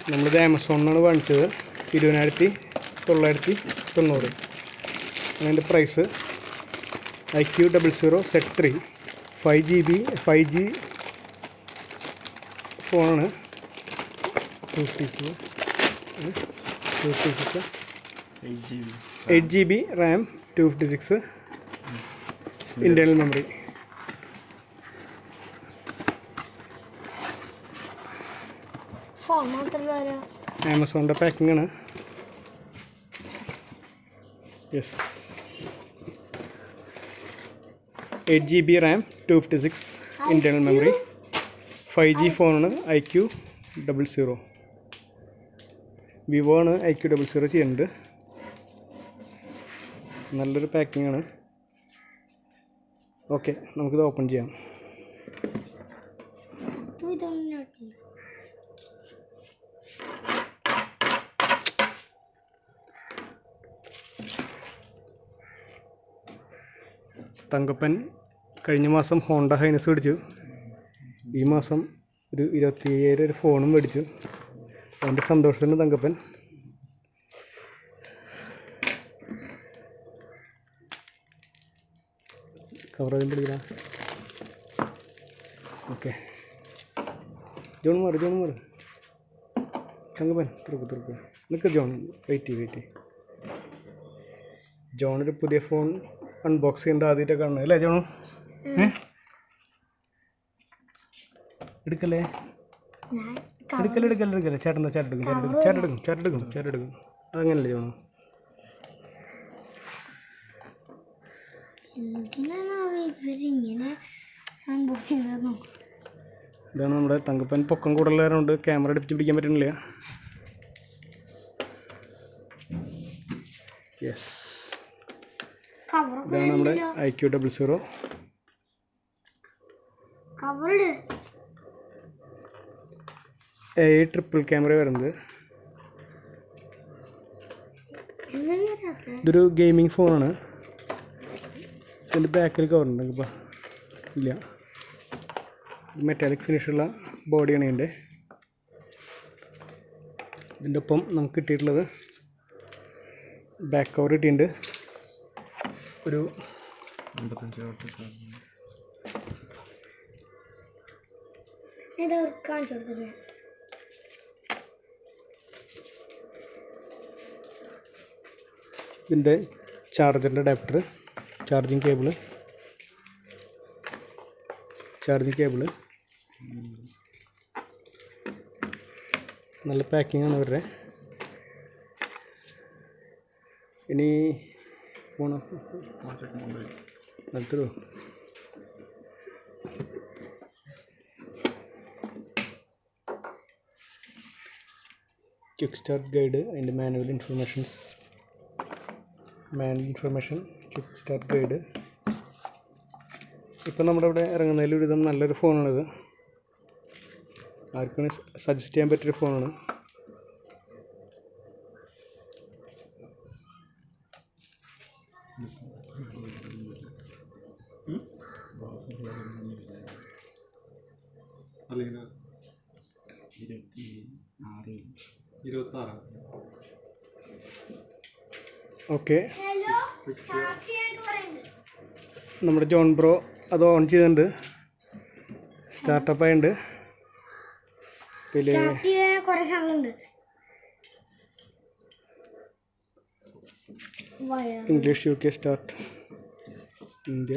നമ്മളിത് ആമസോണിനാണ് വാങ്ങിച്ചത് ഇരുപതിനായിരത്തി തൊള്ളായിരത്തി തൊണ്ണൂറ് അതിൻ്റെ price I Q double zero Z three five G B five G ഫോണാണ് two fifty six two fifty six eight G B eight G B RAM two fifty six internal memory phone മാത്രമല്ല വരാ ആമസോണിൻ്റെ packing ആണ് yes eight G B RAM two fifty six internal memory five G ഫോണാണ് I Q double zero Vivo ആണ് I Q double zero ചെയ്യുന്നുണ്ട് നല്ലൊരു packing ആണ് okay നമുക്കിത് ഓപ്പൺ ചെയ്യാം ഇതൊന്നും തങ്കപ്പൻ കഴിഞ്ഞ മാസം ഹോണ്ട ഹൈനസ് മേടിച്ചു ഈ മാസം ഒരു ഇരുപത്തി അയ്യായിരം ഒരു ഫോണും മേടിച്ചു അതിൻ്റെ സന്തോഷത്തിന് തങ്കപ്പൻ കവർ അതിൻ്റെ ഇടയിലാ ഓക്കെ ജോൺ മാറി ജോൺ മാറി തങ്കപ്പൻ തുറക്ക് തുറക്ക് നിൽക്ക് ജോൺ വെയിറ്റ് ചെയ്യ് വെയിറ്റ് ചെയ്യ് ജോണൊരു പുതിയ ഫോൺ അൺബോക്സ് ചെയ്യേണ്ട ആദ്യമായിട്ട് കാണുന്നത് അല്ലേ ജോണു ഏ? എടുക്കല്ലേ ഞാൻ എടുക്കല്ലേ എടുക്കല്ലേ എടുക്കല്ലേ ചേട്ടൻ ചേട്ടെടുക്കും ചേട്ടെടുക്കും ചേട്ടെടുക്കും ചേട്ടെടുക്കും അതങ്ങനല്ലേ ജോണു എന്തിനാണ് ഇവരിങ്ങനെ അൺബോക്സ് ചെയ്യുന്നത് നോക്കും ഇതാണ് നമ്മുടെ തങ്കപ്പൻ പൊക്കം കൂടുതലായതുകൊണ്ട് ക്യാമറ എടുപ്പിച്ച് പിടിക്കാൻ പറ്റുന്നില്ല യെസ് കവറൊക്കെ ഇതാണ് നമ്മുടെ ഐ ക്യു ഡബിൾ സീറോ കവറിട് എ ട്രിപ്പിൾ ക്യാമറ വരുന്നത് എന്താ വരാത്ത ഇതൊരു ഗെയിമിംഗ് ഫോണാണ് ഇതിൻ്റെ ബാക്കിൽ കവറുണ്ട് ഇപ്പോൾ ഇല്ല മെറ്റാലിക് ഫിനിഷുള്ള ബോഡിയാണ് ഇതിൻ്റെ ഇതിൻ്റെ ഒപ്പം നമുക്ക് കിട്ടിയിട്ടുള്ളത് ബാക്ക് കവർ കിട്ടിയിട്ടുണ്ട് ഒരു അമ്പത്തഞ്ച് വാട്ട് ചാർജ് ഇത് അവർക്ക് കാണിച്ചു കൊടുത്തില്ല ഇതിൻ്റെ ചാർജറിൻ്റെ adapter charging cable charging cable നല്ല പാക്കിംഗ് ആണ് അവരുടെ ഇനി ഫോൺ നിർത്തരോ ക്വിക്ക് സ്റ്റാർട്ട് ഗൈഡ് അതിൻ്റെ manual informations manual information quick start guide ഇപ്പം നമ്മുടെ ഇവിടെ ഇറങ്ങുന്നതിൽ ഒരുവിധം നല്ലൊരു ഫോണാണിത് ആർക്കും സജസ്റ്റ് ചെയ്യാൻ പറ്റിയൊരു ഫോണാണ് അല്ലെങ്കിൽ ഇരുപത്തി ആറ് ഇരുപത്തി ആറ് ഓക്കെ ഹലോ സ്റ്റാർട്ട് ചെയ്യാൻ പറയുന്നുണ്ട് നമ്മുടെ ജോൺ ബ്രോ അത് ഓൺ ചെയ്തിട്ടുണ്ട് സ്റ്റാർട്ടപ്പ് ആയിട്ടുണ്ട് പിന്നെ സ്റ്റാർട്ട് ചെയ്യാൻ കുറെ സാധനങ്ങളുണ്ട് wire English U K start India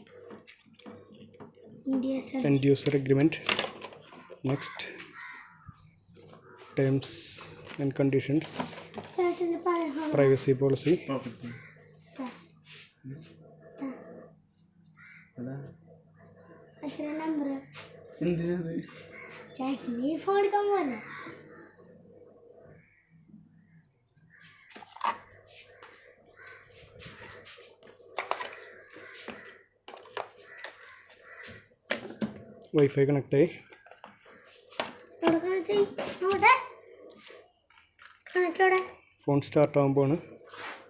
India search end user agreement next terms and conditions ചേട്ടൻ്റെ പഴയ ഫോൺ privacy policy എത്ര നമ്പർ എന്തിനത് ചേട്ടൻ ഈ ഫോൺ എടുക്കാൻ പോലെ വൈഫൈ കണക്ട് ആയി നോട്ടെ കണക്റ്റോടെ ഫോൺ സ്റ്റാർട്ട് ആകുമ്പോൾ